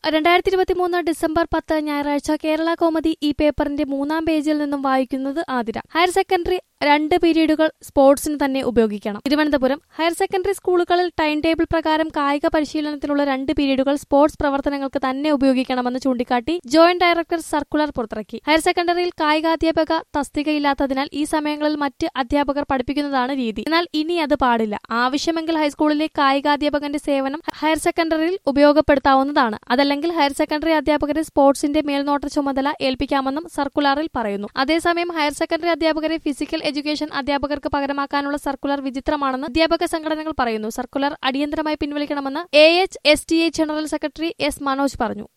രണ്ടായിരത്തി ഇരുപത്തി മൂന്ന് ഡിസംബർ പത്ത് ഞായറാഴ്ച കേരള കോമഡി ഈ പേപ്പറിന്റെ മൂന്നാം പേജിൽ നിന്നും വായിക്കുന്നത് ആതിര ഹയർ സെക്കൻഡറി രണ്ട് പീരീഡുകൾ സ്പോർട്സിന് തന്നെ ഉപയോഗിക്കണം തിരുവനന്തപുരം ഹയർ സെക്കൻഡറി സ്കൂളുകളിൽ ടൈം ടേബിൾ പ്രകാരം കായിക പരിശീലനത്തിനുള്ള രണ്ട് പീരീഡുകൾ സ്പോർട്സ് പ്രവർത്തനങ്ങൾക്ക് തന്നെ ഉപയോഗിക്കണമെന്ന് ചൂണ്ടിക്കാട്ടി ജോയിന്റ് ഡയറക്ടർ സർക്കുലർ പുറത്തിറക്കി ഹയർ സെക്കൻഡറിയിൽ കായികാധ്യാപക തസ്തികയില്ലാത്തതിനാൽ ഈ സമയങ്ങളിൽ മറ്റ് അധ്യാപകർ പഠിപ്പിക്കുന്നതാണ് രീതി എന്നാൽ ഇനി അത് പാടില്ല ആവശ്യമെങ്കിൽ ഹൈസ്കൂളിലെ കായികാധ്യാപകന്റെ സേവനം ഹയർ സെക്കൻഡറിയിൽ ഉപയോഗപ്പെടുത്താവുന്നതാണ് അതല്ലെങ്കിൽ ഹയർ സെക്കൻഡറി അധ്യാപകരെ സ്പോർട്സിന്റെ മേൽനോട്ട ചുമതല ഏൽപ്പിക്കാമെന്നും സർക്കുലറിൽ പറയുന്നു അതേസമയം ഹയർ സെക്കൻഡറി അധ്യാപകരെ ഫിസിക്കൽ എഡ്യൂക്കേഷൻ അധ്യാപകർക്ക് പകരമാക്കാനുള്ള സർക്കുലർ വിചിത്രമാണെന്ന് അധ്യാപക സംഘടനകൾ പറയുന്നു സർക്കുലർ അടിയന്തരമായി പിൻവലിക്കണമെന്ന് A H S T A general secretary S Manoj പറഞ്ഞു